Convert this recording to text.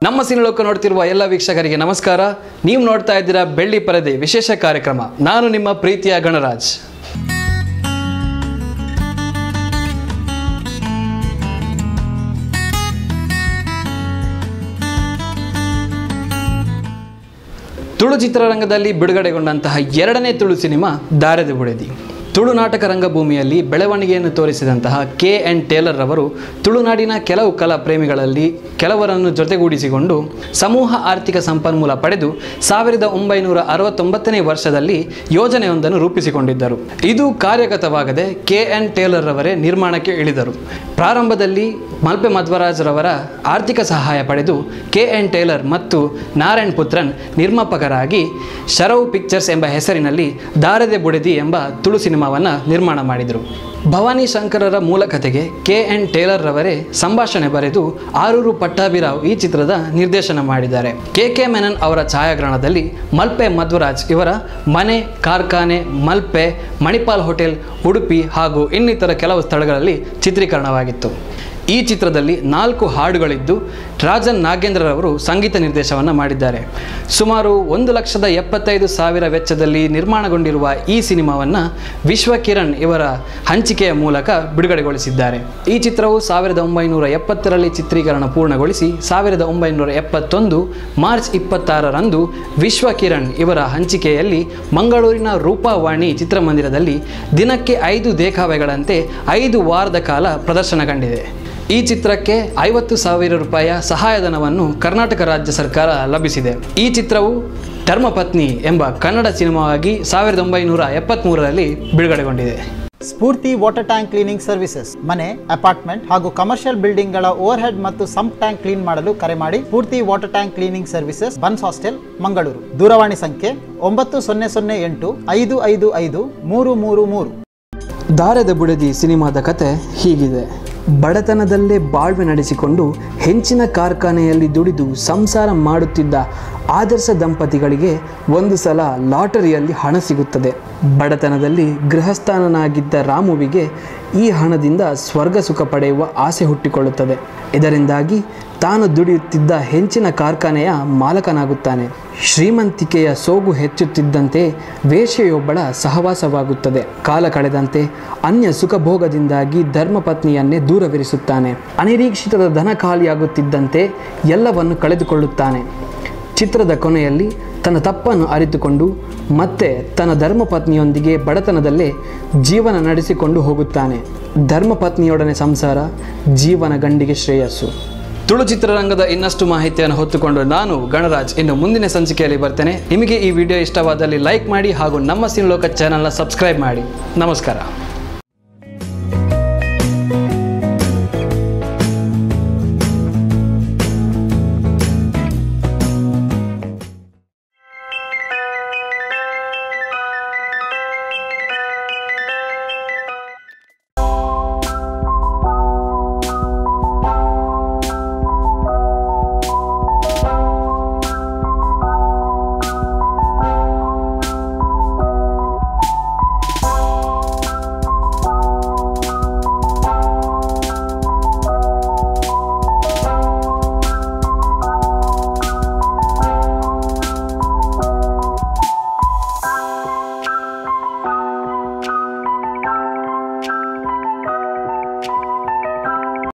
ನಮ್ಮ ಸಿನಿಲೋಕ ನೋಡ್ತಿರುವ ಎಲ್ಲ ವೀಕ್ಷಕರಿಗೆ ನಮಸ್ಕಾರ ನೀವು ನೋಡ್ತಾ ಇದ್ದೀರಾ ಬೆಳ್ಳಿ ಪರದೆ ವಿಶೇಷ ಕಾರ್ಯಕ್ರಮ ನಾನು ನಿಮ್ಮ ಪ್ರೀತಿಯ ಗಣರಾಜ್ ತುಳು ಚಿತ್ರರಂಗದಲ್ಲಿ ಬಿಡುಗಡೆಗೊಂಡಂತಹ ಎರಡನೇ ತುಳು ಸಿನಿಮಾ ದಾರದ ಬುಡೆದಿ ತುಳು ನಾಟಕ ರಂಗಭೂಮಿಯಲ್ಲಿ ಬೆಳವಣಿಗೆಯನ್ನು ತೋರಿಸಿದಂತಹ ಕೆ ಎನ್ ಟೇಲರ್ ರವರು ತುಳುನಾಡಿನ ಕೆಲವು ಕಲಾ ಪ್ರೇಮಿಗಳಲ್ಲಿ ಕೆಲವರನ್ನು ಜೊತೆಗೂಡಿಸಿಕೊಂಡು ಸಮೂಹ ಆರ್ಥಿಕ ಸಂಪನ್ಮೂಲ ಪಡೆದು ಸಾವಿರದ ಒಂಬೈನೂರ ಅರವತ್ತೊಂಬತ್ತನೇ ವರ್ಷದಲ್ಲಿ ಯೋಜನೆಯೊಂದನ್ನು ರೂಪಿಸಿಕೊಂಡಿದ್ದರು ಇದು ಕಾರ್ಯಗತವಾಗದೆ ಕೆ ಎನ್ ಟೇಲರ್ ರವರೇ ನಿರ್ಮಾಣಕ್ಕೆ ಇಳಿದರು ಪ್ರಾರಂಭದಲ್ಲಿ ಮಲ್ಪೆ ಮಧ್ವರಾಜ್ ರವರ ಆರ್ಥಿಕ ಸಹಾಯ ಪಡೆದು ಕೆ ಎನ್ ಟೇಲರ್ ಮತ್ತು ನಾರಾಯಣ್ ಪುತ್ರನ್ ನಿರ್ಮಾಪಕರಾಗಿ ಶರವ್ ಪಿಕ್ಚರ್ಸ್ ಎಂಬ ಹೆಸರಿನಲ್ಲಿ ದಾರದೆ ಬುಡೆದಿ ಎಂಬ ತುಳು ಸಿನಿಮಾವನ್ನು ನಿರ್ಮಾಣ ಮಾಡಿದರು ಭವಾನಿ ಶಂಕರರ ಮೂಲಕಥೆಗೆ ಕೆ ಎನ್ ಟೇಲರ್ ರವರೇ ಸಂಭಾಷಣೆ ಬರೆದು ಆರೂರು ಪಟ್ಟಾಭಿರಾವ್ ಈ ಚಿತ್ರದ ನಿರ್ದೇಶನ ಮಾಡಿದ್ದಾರೆ ಕೆ ಕೆ ಮೆನನ್ ಅವರ ಛಾಯಾಗ್ರಹಣದಲ್ಲಿ ಮಲ್ಪೆ ಮಧ್ವರಾಜ್ ಇವರ ಮನೆ ಕಾರ್ಖಾನೆ ಮಲ್ಪೆ ಮಣಿಪಾಲ್ ಹೋಟೆಲ್ ಉಡುಪಿ ಹಾಗೂ ಇನ್ನಿತರ ಕೆಲವು ಸ್ಥಳಗಳಲ್ಲಿ ಚಿತ್ರೀಕರಣವಾಗಿತ್ತು ಈ ಚಿತ್ರದಲ್ಲಿ ನಾಲ್ಕು ಹಾಡುಗಳಿದ್ದು ರಾಜನ್ ನಾಗೇಂದ್ರರವರು ಸಂಗೀತ ನಿರ್ದೇಶನವನ್ನು ಮಾಡಿದ್ದಾರೆ ಸುಮಾರು ಒಂದು ಲಕ್ಷದ ಎಪ್ಪತ್ತೈದು ಸಾವಿರ ವೆಚ್ಚದಲ್ಲಿ ನಿರ್ಮಾಣಗೊಂಡಿರುವ ಈ ಸಿನಿಮಾವನ್ನು ವಿಶ್ವಕಿರಣ್ ಇವರ ಹಂಚಿಕೆಯ ಮೂಲಕ ಬಿಡುಗಡೆಗೊಳಿಸಿದ್ದಾರೆ ಈ ಚಿತ್ರವು ಸಾವಿರದ ಒಂಬೈನೂರ ಎಪ್ಪತ್ತರಲ್ಲಿ ಚಿತ್ರೀಕರಣ ಪೂರ್ಣಗೊಳಿಸಿ ಸಾವಿರದ ಒಂಬೈನೂರ ಎಪ್ಪತ್ತೊಂದು ಮಾರ್ಚ್ ಇಪ್ಪತ್ತಾರರಂದು ವಿಶ್ವಕಿರಣ್ ಇವರ ಹಂಚಿಕೆಯಲ್ಲಿ ಮಂಗಳೂರಿನ ರೂಪಾವಾಣಿ ಚಿತ್ರಮಂದಿರದಲ್ಲಿ ದಿನಕ್ಕೆ ಐದು ದೇಖಾವೆಗಳಂತೆ ಐದು ವಾರದ ಕಾಲ ಪ್ರದರ್ಶನ ಕಂಡಿದೆ ಈ ಚಿತ್ರಕ್ಕೆ ಐವತ್ತು ಸಾವಿರ ರೂಪಾಯಿಯ ಸಹಾಯಧನವನ್ನು ಕರ್ನಾಟಕ ರಾಜ್ಯ ಸರ್ಕಾರ ಲಭಿಸಿದೆ ಈ ಚಿತ್ರವು ಧರ್ಮಪತ್ನಿ ಎಂಬ ಕನ್ನಡ ಸಿನಿಮಾವಾಗಿ ಸಾವಿರದ ಒಂಬೈನೂರ ಎಪ್ಪತ್ತ್ಮೂರರಲ್ಲಿ ಬಿಡುಗಡೆಗೊಂಡಿದೆ Spoorthi water tank cleaning services ಮನೆ ಅಪಾರ್ಟ್ಮೆಂಟ್ ಹಾಗೂ ಕಮರ್ಷಿಯಲ್ ಬಿಲ್ಡಿಂಗ್ ಗಳ ಓವರ್ ಹೆಡ್ ಮತ್ತು ಸಂಪ್ ಟ್ಯಾಂಕ್ ಕ್ಲೀನ್ ಮಾಡಲು ಕರೆ ಮಾಡಿ Spoorthi water tank cleaning services Bunts hostel Mangaluru ದೂರವಾಣಿ ಸಂಖ್ಯೆ ಒಂಬತ್ತು ಸೊನ್ನೆ ಸೊನ್ನೆ ಎಂಟು ಐದು ಐದು ಐದು ಮೂರು ಮೂರು ಮೂರು ದಾರದ ಬುಡದಿ ಸಿನಿಮಾದ ಕತೆ ಹೀಗಿದೆ ಬಡತನದಲ್ಲೇ ಬಾಳ್ವೆ ನಡೆಸಿಕೊಂಡು ಹೆಂಚಿನ ಕಾರ್ಖಾನೆಯಲ್ಲಿ ದುಡಿದು ಸಂಸಾರ ಮಾಡುತ್ತಿದ್ದ ಆದರ್ಶ ದಂಪತಿಗಳಿಗೆ ಒಂದು ಸಲ ಲಾಟರಿಯಲ್ಲಿ ಹಣ ಸಿಗುತ್ತದೆ ಬಡತನದಲ್ಲಿ ಗೃಹಸ್ಥಾನನಾಗಿದ್ದ ರಾಮುವಿಗೆ ಈ ಹಣದಿಂದ ಸ್ವರ್ಗ ಸುಖ ಪಡೆಯುವ ಆಸೆ ಹುಟ್ಟಿಕೊಳ್ಳುತ್ತದೆ ಇದರಿಂದಾಗಿ ತಾನು ದುಡಿಯುತ್ತಿದ್ದ ಹೆಂಚಿನ ಕಾರ್ಖಾನೆಯ ಮಾಲಕನಾಗುತ್ತಾನೆ ಶ್ರೀಮಂತಿಕೆಯ ಸೋಗು ಹೆಚ್ಚುತ್ತಿದ್ದಂತೆ ವೇಶ್ಯೆಯೊಬ್ಬಳ ಸಹವಾಸವಾಗುತ್ತದೆ ಕಾಲ ಕಳೆದಂತೆ ಅನ್ಯ ಸುಖಭೋಗದಿಂದಾಗಿ ಧರ್ಮಪತ್ನಿಯನ್ನೇ ದೂರವಿರಿಸುತ್ತಾನೆ ಅನಿರೀಕ್ಷಿತದ ಧನ ಖಾಲಿಯಾಗುತ್ತಿದ್ದಂತೆ ಎಲ್ಲವನ್ನು ಕಳೆದುಕೊಳ್ಳುತ್ತಾನೆ ಚಿತ್ರದ ಕೊನೆಯಲ್ಲಿ ತನ್ನ ತಪ್ಪನ್ನು ಅರಿತುಕೊಂಡು ಮತ್ತೆ ತನ್ನ ಧರ್ಮಪತ್ನಿಯೊಂದಿಗೆ ಬಡತನದಲ್ಲೇ ಜೀವನ ನಡೆಸಿಕೊಂಡು ಹೋಗುತ್ತಾನೆ ಧರ್ಮಪತ್ನಿಯೊಡನೆ ಸಂಸಾರ ಜೀವನ ಗಂಡಿಗೆ ಶ್ರೇಯಸ್ಸು ತುಳು ಚಿತ್ರರಂಗದ ಇನ್ನಷ್ಟು ಮಾಹಿತಿಯನ್ನು ಹೊತ್ತುಕೊಂಡು ನಾನು ಗಣರಾಜ್ ಇನ್ನು ಮುಂದಿನ ಸಂಚಿಕೆಯಲ್ಲಿ ಬರ್ತೇನೆ ನಿಮಗೆ ಈ ವಿಡಿಯೋ ಇಷ್ಟವಾದಲ್ಲಿ ಲೈಕ್ ಮಾಡಿ ಹಾಗೂ ನಮ್ಮ ಸಿನಿಲೋಕ ಚಾನಲ್ನ ಸಬ್ಸ್ಕ್ರೈಬ್ ಮಾಡಿ ನಮಸ್ಕಾರ